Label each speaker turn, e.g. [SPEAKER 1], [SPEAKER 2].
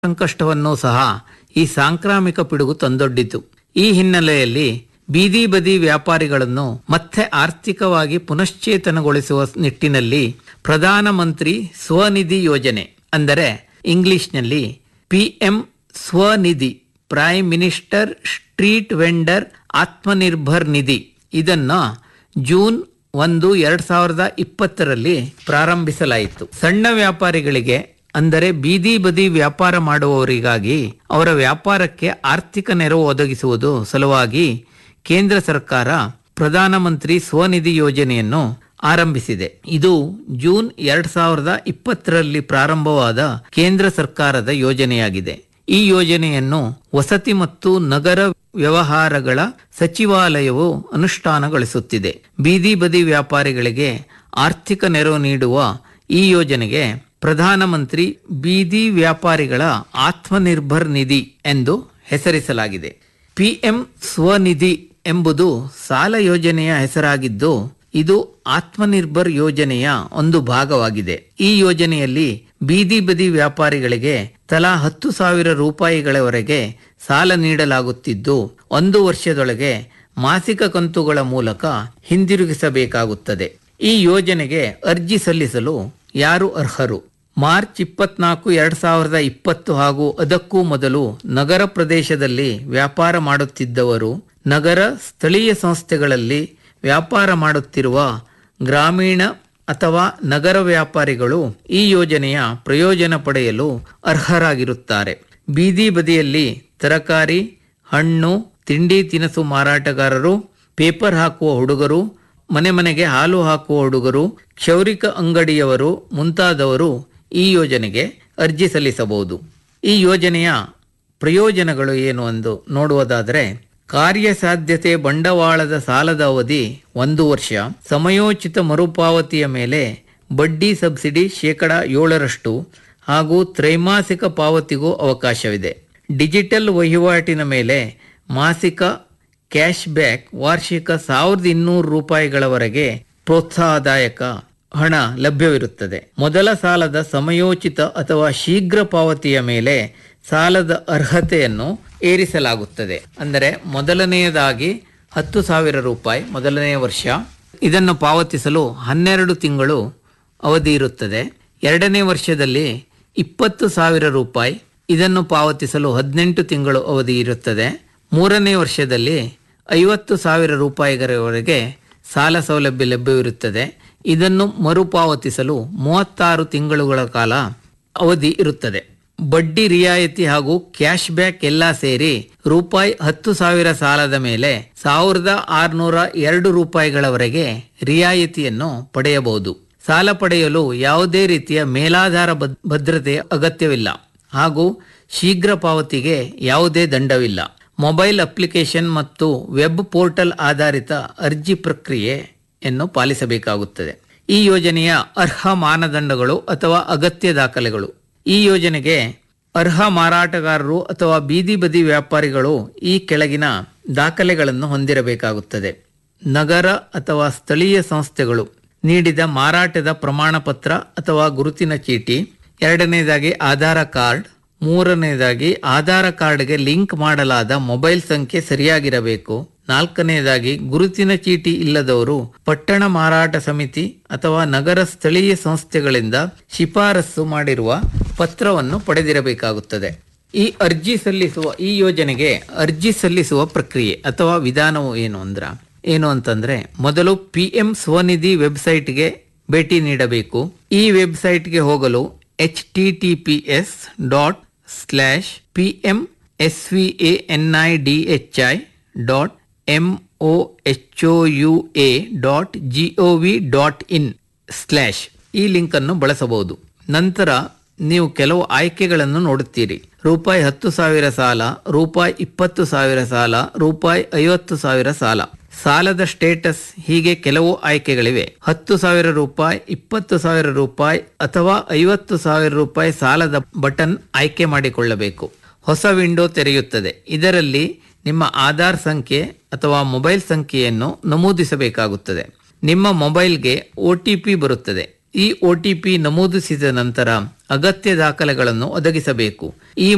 [SPEAKER 1] ಸಂಕಷ್ಟವನ್ನೂ ಸಹ ಈ ಸಾಂಕ್ರಾಮಿಕ ಪಿಡುಗು ತಂದೊಡ್ಡಿತು ಈ ಹಿನ್ನೆಲೆಯಲ್ಲಿ ಬೀದಿ ಬದಿ ವ್ಯಾಪಾರಿಗಳನ್ನು ಮತ್ತೆ ಆರ್ಥಿಕವಾಗಿ ಪುನಶ್ಚೇತನಗೊಳಿಸುವ ನಿಟ್ಟಿನಲ್ಲಿ ಪ್ರಧಾನಮಂತ್ರಿ ಸ್ವನಿಧಿ ಯೋಜನೆ ಅಂದರೆ ಇಂಗ್ಲಿಷ್ನಲ್ಲಿ PM Svanidhi prime minister street vendor Atmanirbhar Nidhi ಇದನ್ನ ಜೂನ್ ಒಂದು ಎರಡ್ ಸಾವಿರದ ಇಪ್ಪತ್ತರಲ್ಲಿ ಪ್ರಾರಂಭಿಸಲಾಯಿತು ಸಣ್ಣ ವ್ಯಾಪಾರಿಗಳಿಗೆ ಅಂದರೆ ಬೀದಿ ಬದಿ ವ್ಯಾಪಾರ ಮಾಡುವವರಿಗಾಗಿ ಅವರ ವ್ಯಾಪಾರಕ್ಕೆ ಆರ್ಥಿಕ ನೆರವು ಒದಗಿಸುವುದು ಸಲುವಾಗಿ ಕೇಂದ್ರ ಸರ್ಕಾರ ಪ್ರಧಾನಮಂತ್ರಿ ಸ್ವನಿಧಿ ಯೋಜನೆಯನ್ನು ಆರಂಭಿಸಿದೆ ಇದು ಜೂನ್ ಎರಡ್ ಸಾವಿರದ ಇಪ್ಪತ್ತರಲ್ಲಿ ಪ್ರಾರಂಭವಾದ ಕೇಂದ್ರ ಸರ್ಕಾರದ ಯೋಜನೆಯಾಗಿದೆ ಈ ಯೋಜನೆಯನ್ನು ವಸತಿ ಮತ್ತು ನಗರ ವ್ಯವಹಾರಗಳ ಸಚಿವಾಲಯವು ಅನುಷ್ಠಾನಗೊಳಿಸುತ್ತಿದೆ ಬೀದಿ ಬದಿ ವ್ಯಾಪಾರಿಗಳಿಗೆ ಆರ್ಥಿಕ ನೆರವು ನೀಡುವ ಈ ಯೋಜನೆಗೆ ಪ್ರಧಾನಮಂತ್ರಿ ಬೀದಿ ವ್ಯಾಪಾರಿಗಳ ಆತ್ಮನಿರ್ಭರ್ ನಿಧಿ ಎಂದು ಹೆಸರಿಸಲಾಗಿದೆ ಪಿಎಂ ಸ್ವನಿಧಿ ಎಂಬುದು ಸಾಲ ಯೋಜನೆಯ ಹೆಸರಾಗಿದ್ದು ಇದು ಆತ್ಮನಿರ್ಭರ್ ಯೋಜನೆಯ ಒಂದು ಭಾಗವಾಗಿದೆ ಈ ಯೋಜನೆಯಲ್ಲಿ ಬೀದಿ ಬದಿ ವ್ಯಾಪಾರಿಗಳಿಗೆ ತಲಾ ಹತ್ತು ಸಾವಿರ ರೂಪಾಯಿಗಳವರೆಗೆ ಸಾಲ ನೀಡಲಾಗುತ್ತಿದ್ದು ಒಂದು ವರ್ಷದೊಳಗೆ ಮಾಸಿಕ ಕಂತುಗಳ ಮೂಲಕ ಹಿಂದಿರುಗಿಸಬೇಕಾಗುತ್ತದೆ ಈ ಯೋಜನೆಗೆ ಅರ್ಜಿ ಸಲ್ಲಿಸಲು ಯಾರು ಅರ್ಹರು ಮಾರ್ಚ್ ಇಪ್ಪತ್ನಾಲ್ಕು ಎರಡ್ ಸಾವಿರದ ಇಪ್ಪತ್ತು ಹಾಗೂ ಅದಕ್ಕೂ ಮೊದಲು ನಗರ ಪ್ರದೇಶದಲ್ಲಿ ವ್ಯಾಪಾರ ಮಾಡುತ್ತಿದ್ದವರು ನಗರ ಸ್ಥಳೀಯ ಸಂಸ್ಥೆಗಳಲ್ಲಿ ವ್ಯಾಪಾರ ಮಾಡುತ್ತಿರುವ ಗ್ರಾಮೀಣ ಅಥವಾ ನಗರ ವ್ಯಾಪಾರಿಗಳು ಈ ಯೋಜನೆಯ ಪ್ರಯೋಜನ ಪಡೆಯಲು ಅರ್ಹರಾಗಿರುತ್ತಾರೆ ಬೀದಿ ಬದಿಯಲ್ಲಿ ತರಕಾರಿ ಹಣ್ಣು ತಿಂಡಿ ತಿನಿಸು ಮಾರಾಟಗಾರರು ಪೇಪರ್ ಹಾಕುವ ಹುಡುಗರು ಮನೆ ಮನೆಗೆ ಹಾಲು ಹಾಕುವ ಹುಡುಗರು ಕ್ಷೌರಿಕ ಅಂಗಡಿಯವರು ಮುಂತಾದವರು ಈ ಯೋಜನೆಗೆ ಅರ್ಜಿ ಸಲ್ಲಿಸಬಹುದು ಈ ಯೋಜನೆಯ ಪ್ರಯೋಜನಗಳು ಏನು ಎಂದು ನೋಡುವುದಾದರೆ ಕಾರ್ಯಸಾಧ್ಯತೆ ಬಂಡವಾಳದ ಸಾಲದ ಅವಧಿ ಒಂದು ವರ್ಷ ಸಮಯೋಚಿತ ಮರುಪಾವತಿಯ ಮೇಲೆ ಬಡ್ಡಿ ಸಬ್ಸಿಡಿ ಶೇಕಡ ಏಳರಷ್ಟು ಹಾಗೂ ತ್ರೈಮಾಸಿಕ ಪಾವತಿಗೂ ಅವಕಾಶವಿದೆ ಡಿಜಿಟಲ್ ವಹಿವಾಟಿನ ಮೇಲೆ ಮಾಸಿಕ ಕ್ಯಾಶ್ ಬ್ಯಾಕ್ ವಾರ್ಷಿಕ ಸಾವಿರದ ಇನ್ನೂರು ರೂಪಾಯಿಗಳವರೆಗೆ ಪ್ರೋತ್ಸಾಹದಾಯಕ ಹಣ ಲಭ್ಯವಿರುತ್ತದೆ ಮೊದಲ ಸಾಲದ ಸಮಯೋಚಿತ ಅಥವಾ ಶೀಘ್ರ ಪಾವತಿಯ ಮೇಲೆ ಸಾಲದ ಅರ್ಹತೆಯನ್ನು ಏರಿಸಲಾಗುತ್ತದೆ ಅಂದರೆ ಮೊದಲನೆಯದಾಗಿ ಹತ್ತು ಸಾವಿರ ರೂಪಾಯಿ ಮೊದಲನೆಯ ವರ್ಷ ಇದನ್ನು ಪಾವತಿಸಲು ಹನ್ನೆರಡು ತಿಂಗಳು ಅವಧಿ ಇರುತ್ತದೆ ಎರಡನೇ ವರ್ಷದಲ್ಲಿ ಇಪ್ಪತ್ತು ಸಾವಿರ ರೂಪಾಯಿ ಇದನ್ನು ಪಾವತಿಸಲು ಹದಿನೆಂಟು ತಿಂಗಳು ಅವಧಿ ಇರುತ್ತದೆ ಮೂರನೇ ವರ್ಷದಲ್ಲಿ ಐವತ್ತು ಸಾವಿರ ರೂಪಾಯಿಗಳವರೆಗೆ ಸಾಲ ಸೌಲಭ್ಯ ಲಭ್ಯವಿರುತ್ತದೆ ಇದನ್ನು ಮರುಪಾವತಿಸಲು ಮೂವತ್ತಾರು ತಿಂಗಳುಗಳ ಕಾಲ ಅವಧಿ ಇರುತ್ತದೆ ಬಡ್ಡಿ ರಿಯಾಯಿತಿ ಹಾಗೂ ಕ್ಯಾಶ್ ಬ್ಯಾಕ್ ಎಲ್ಲ ಸೇರಿ ರೂಪಾಯಿ ಹತ್ತು ಸಾವಿರ ಸಾಲದ ಮೇಲೆ ಸಾವಿರದ ಆರುನೂರ ಎರಡು ರೂಪಾಯಿಗಳವರೆಗೆ ರಿಯಾಯಿತಿಯನ್ನು ಪಡೆಯಬಹುದು ಸಾಲ ಪಡೆಯಲು ಯಾವುದೇ ರೀತಿಯ ಮೇಲಾಧಾರ ಭದ್- ಭದ್ರತೆಯ ಅಗತ್ಯವಿಲ್ಲ ಹಾಗೂ ಶೀಘ್ರ ಪಾವತಿಗೆ ಯಾವುದೇ ದಂಡವಿಲ್ಲ ಮೊಬೈಲ್ ಅಪ್ಲಿಕೇಶನ್ ಮತ್ತು ವೆಬ್ ಪೋರ್ಟಲ್ ಆಧಾರಿತ ಅರ್ಜಿ ಪ್ರಕ್ರಿಯೆಯನ್ನು ಪಾಲಿಸಬೇಕಾಗುತ್ತದೆ ಈ ಯೋಜನೆಯ ಅರ್ಹ ಮಾನದಂಡಗಳು ಅಥವಾ ಅಗತ್ಯ ದಾಖಲೆಗಳು ಈ ಯೋಜನೆಗೆ ಅರ್ಹ ಮಾರಾಟಗಾರರು ಅಥವಾ ಬೀದಿ ಬದಿ ವ್ಯಾಪಾರಿಗಳು ಈ ಕೆಳಗಿನ ದಾಖಲೆಗಳನ್ನು ಹೊಂದಿರಬೇಕಾಗುತ್ತದೆ ನಗರ ಅಥವಾ ಸ್ಥಳೀಯ ಸಂಸ್ಥೆಗಳು ನೀಡಿದ ಮಾರಾಟದ ಪ್ರಮಾಣ ಪತ್ರ ಅಥವಾ ಗುರುತಿನ ಚೀಟಿ ಎರಡನೇದಾಗಿ ಆಧಾರ ಕಾರ್ಡ್ ಮೂರನೇದಾಗಿ ಆಧಾರ ಕಾರ್ಡ್ಗೆ ಲಿಂಕ್ ಮಾಡಲಾದ ಮೊಬೈಲ್ ಸಂಖ್ಯೆ ಸರಿಯಾಗಿರಬೇಕು ನಾಲ್ಕನೆಯದಾಗಿ ಗುರುತಿನ ಚೀಟಿ ಇಲ್ಲದವರು ಪಟ್ಟಣ ಮಾರಾಟ ಸಮಿತಿ ಅಥವಾ ನಗರ ಸ್ಥಳೀಯ ಸಂಸ್ಥೆಗಳಿಂದ ಶಿಫಾರಸು ಮಾಡಿರುವ ಪತ್ರವನ್ನು ಪಡೆದಿರಬೇಕಾಗುತ್ತದೆ ಈ ಅರ್ಜಿ ಸಲ್ಲಿಸುವ ಈ ಯೋಜನೆಗೆ ಅರ್ಜಿ ಸಲ್ಲಿಸುವ ಪ್ರಕ್ರಿಯೆ ಅಥವಾ ವಿಧಾನವು ಏನು ಅಂದ್ರ ಏನು ಅಂತಂದ್ರೆ ಮೊದಲು ಪಿ ಎಂ ಸ್ವನಿಧಿ ವೆಬ್ಸೈಟ್ಗೆ ಭೇಟಿ ನೀಡಬೇಕು ಈ ವೆಬ್ಸೈಟ್ಗೆ ಹೋಗಲು H T T P S dot slash P M S V A N I D H I dot M O H U A dot G O V dot in ಇನ್ ಸ್ಲ್ಯಾಶ್ ಈ link ಅನ್ನು ಬಳಸಬಹುದು ನಂತರ ನೀವು ಕೆಲವು ಆಯ್ಕೆಗಳನ್ನು ನೋಡುತ್ತೀರಿ ರೂಪಾಯಿ ಹತ್ತು ಸಾವಿರ ಸಾಲ ರೂಪಾಯಿ ಇಪ್ಪತ್ತು ಸಾವಿರ ಸಾಲ ರೂಪಾಯಿ ಐವತ್ತು ಸಾವಿರ ಸಾಲ ಸಾಲದ ಸ್ಟೇಟಸ್ ಹೀಗೆ ಕೆಲವು ಆಯ್ಕೆಗಳಿವೆ ಹತ್ತು ಸಾವಿರ ರೂಪಾಯಿ ಇಪ್ಪತ್ತು ಸಾವಿರ ರೂಪಾಯಿ ಅಥವಾ ಐವತ್ತು ಸಾವಿರ ರೂಪಾಯಿ ಸಾಲದ ಬಟನ್ ಆಯ್ಕೆ ಮಾಡಿಕೊಳ್ಳಬೇಕು ಹೊಸ ವಿಂಡೋ ತೆರೆಯುತ್ತದೆ ಇದರಲ್ಲಿ ನಿಮ್ಮ ಆಧಾರ್ ಸಂಖ್ಯೆ ಅಥವಾ ಮೊಬೈಲ್ ಸಂಖ್ಯೆಯನ್ನು ನಮೂದಿಸಬೇಕಾಗುತ್ತದೆ ನಿಮ್ಮ ಮೊಬೈಲ್ಗೆ ಒ ಟಿ ಪಿ ಬರುತ್ತದೆ ಈ ಒ ಟಿ ಪಿ ನಮೂದಿಸಿದ ನಂತರ ಅಗತ್ಯ ದಾಖಲೆಗಳನ್ನು ಒದಗಿಸಬೇಕು ಈ